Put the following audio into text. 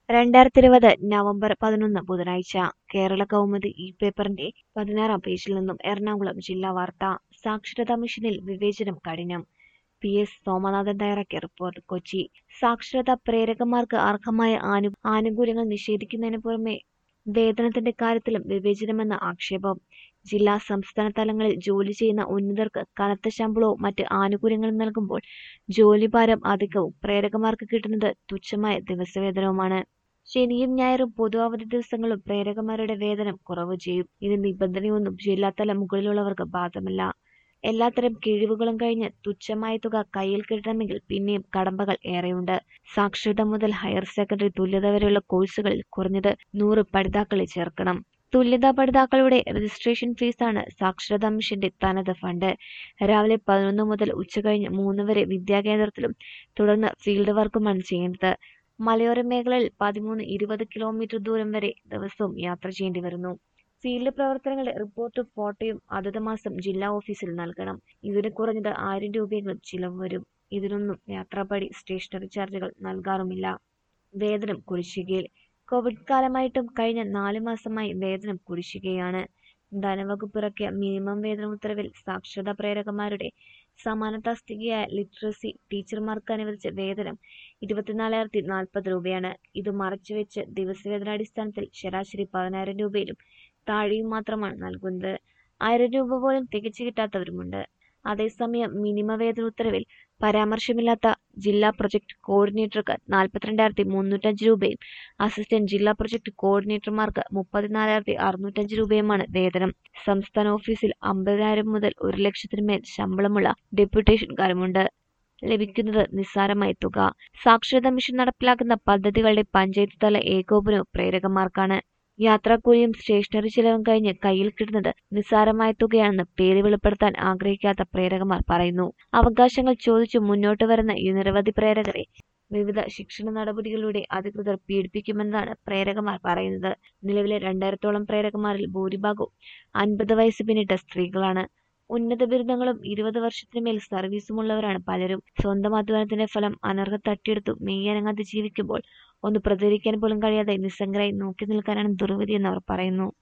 രണ്ടായിരത്തി ഇരുപത് നവംബർ പതിനൊന്ന് ബുധനാഴ്ച കേരള കൗമുദി ഈ പേപ്പറിന്റെ പതിനാറാം പേജിൽ നിന്നും എറണാകുളം ജില്ലാ വാർത്ത സാക്ഷരതാ മിഷനിൽ വിവേചനം കഠിനം പി എസ് സോമനാഥൻ തയ്യാറാക്കിയ റിപ്പോർട്ട് കൊച്ചി സാക്ഷരതാ പ്രേരകന്മാർക്ക് അർഹമായ ആനു ആനുകൂല്യങ്ങൾ നിഷേധിക്കുന്നതിന് പുറമെ വേതനത്തിന്റെ കാര്യത്തിലും വിവേചനമെന്ന ആക്ഷേപം ജില്ലാ സംസ്ഥാന തലങ്ങളിൽ ജോലി ചെയ്യുന്ന ഉന്നതർക്ക് കനത്ത ശമ്പളവും മറ്റ് ആനുകൂല്യങ്ങളും നൽകുമ്പോൾ ജോലിഭാരം അധികവും പ്രേരകന്മാർക്ക് കിട്ടുന്നത് തുച്ഛമായ ദിവസവേതനവുമാണ് ശനിയും ഞായറും പൊതു അവധി ദിവസങ്ങളും പ്രേരകന്മാരുടെ വേതനം കുറവ് ചെയ്യും ഇത് നിബന്ധനയൊന്നും ജില്ലാതല മുകളിലുള്ളവർക്ക് ബാധകമല്ല എല്ലാത്തരം കിഴിവുകളും കഴിഞ്ഞ് തുച്ഛമായ തുക കയ്യിൽ കിട്ടണമെങ്കിൽ പിന്നെയും കടമ്പകൾ ഏറെയുണ്ട് സാക്ഷരത മുതൽ ഹയർ സെക്കൻഡറി തുല്യത വരെയുള്ള കോഴ്സുകളിൽ കുറഞ്ഞത് നൂറ് പഠിതാക്കളെ ചേർക്കണം തുല്യതാ പഠിതാക്കളുടെ രജിസ്ട്രേഷൻ ഫീസാണ് സാക്ഷരതാ മിഷന്റെ തനത് ഫണ്ട് രാവിലെ പതിനൊന്ന് മുതൽ ഉച്ചകഴിഞ്ഞ് മൂന്ന് വരെ വിദ്യാകേന്ദ്രത്തിലും തുടർന്ന് ഫീൽഡ് വർക്കുമാണ് ചെയ്യേണ്ടത് മലയോര മേഖലയിൽ പതിമൂന്ന് ഇരുപത് കിലോമീറ്റർ ദൂരം വരെ ദിവസവും യാത്ര ചെയ്യേണ്ടി വരുന്നു ഫീൽഡ് പ്രവർത്തനങ്ങളുടെ റിപ്പോർട്ടും ഫോട്ടോയും അതത് മാസം ജില്ലാ ഓഫീസിൽ നൽകണം ഇതിന് കുറഞ്ഞത് ആയിരം രൂപയെങ്കിലും ചിലവ് വരും ഇതിനൊന്നും യാത്രാപടി സ്റ്റേഷനറി ചാർജുകൾ നൽകാറുമില്ല വേതനം കുടിശ്ശികയിൽ കോവിഡ് കാലമായിട്ടും കഴിഞ്ഞ നാല് മാസമായി വേതനം കുടിശ്ശികയാണ് ധനവകുപ്പ് ഇറക്കിയ മിനിമം വേതന ഉത്തരവിൽ സാക്ഷരതാ പ്രേരകന്മാരുടെ സമാന തസ്തികയായ ലിറ്ററസി ടീച്ചർമാർക്ക് അനുവദിച്ച വേതനം ഇരുപത്തിനാലായിരത്തി നാൽപ്പത് രൂപയാണ് ഇത് മറച്ചുവെച്ച് ദിവസവേതനാടിസ്ഥാനത്തിൽ ശരാശരി പതിനായിരം രൂപയിലും താഴെയും മാത്രമാണ് നൽകുന്നത് ആയിരം രൂപ പോലും തികച്ചു കിട്ടാത്തവരുമുണ്ട് അതേസമയം മിനിമ വേതന ഉത്തരവിൽ പരാമർശമില്ലാത്ത ജില്ലാ പ്രൊജക്ട് കോർഡിനേറ്റർക്ക് നാൽപ്പത്തിരണ്ടായിരത്തി മുന്നൂറ്റഞ്ച് രൂപയും അസിസ്റ്റന്റ് ജില്ലാ പ്രൊജക്ട് കോർഡിനേറ്റർമാർക്ക് മുപ്പത്തിനാലായിരത്തി അറുന്നൂറ്റഞ്ച് രൂപയുമാണ് വേതനം സംസ്ഥാന ഓഫീസിൽ അമ്പതിനായിരം മുതൽ ഒരു ലക്ഷത്തിന് മേൽ ശമ്പളമുള്ള ഡെപ്യൂട്ടേഷൻകാരുമുണ്ട് ലഭിക്കുന്നത് നിസ്സാരമായ തുക സാക്ഷരതാ മിഷൻ നടപ്പിലാക്കുന്ന പദ്ധതികളുടെ പഞ്ചായത്ത് തല ഏകോപനവും പ്രേരകന്മാർക്കാണ് യാത്രാക്കൂലിയും സ്റ്റേഷനറി ചിലവും കഴിഞ്ഞ് കയ്യിൽ കിട്ടുന്നത് നിസ്സാരമായ തുകയാണെന്ന് പേര് വെളിപ്പെടുത്താൻ ആഗ്രഹിക്കാത്ത പ്രേരകന്മാർ പറയുന്നു അവകാശങ്ങൾ ചോദിച്ചു മുന്നോട്ട് വരുന്ന ഈ നിരവധി പ്രേരകരെ വിവിധ ശിക്ഷണ നടപടികളിലൂടെ അധികൃതർ പീഡിപ്പിക്കുമെന്നാണ് പ്രേരകന്മാർ പറയുന്നത് നിലവിലെ രണ്ടായിരത്തോളം പ്രേരകന്മാരിൽ ഭൂരിഭാഗവും അൻപത് വയസ്സ് പിന്നിട്ട സ്ത്രീകളാണ് ഉന്നത ബിരുദങ്ങളും ഇരുപത് വർഷത്തിന് മേൽ സർവീസുമുള്ളവരാണ് പലരും സ്വന്തം അധ്വാനത്തിന്റെ ഫലം അനർഹ തട്ടിയെടുത്തു മെയ്യനങ്ങാതെ ജീവിക്കുമ്പോൾ ഒന്ന് പ്രതികരിക്കാൻ പോലും കഴിയാതെ നിസ്സംഗരായി നോക്കി നിൽക്കാനാണ് ദുർവിധി എന്ന് അവർ പറയുന്നു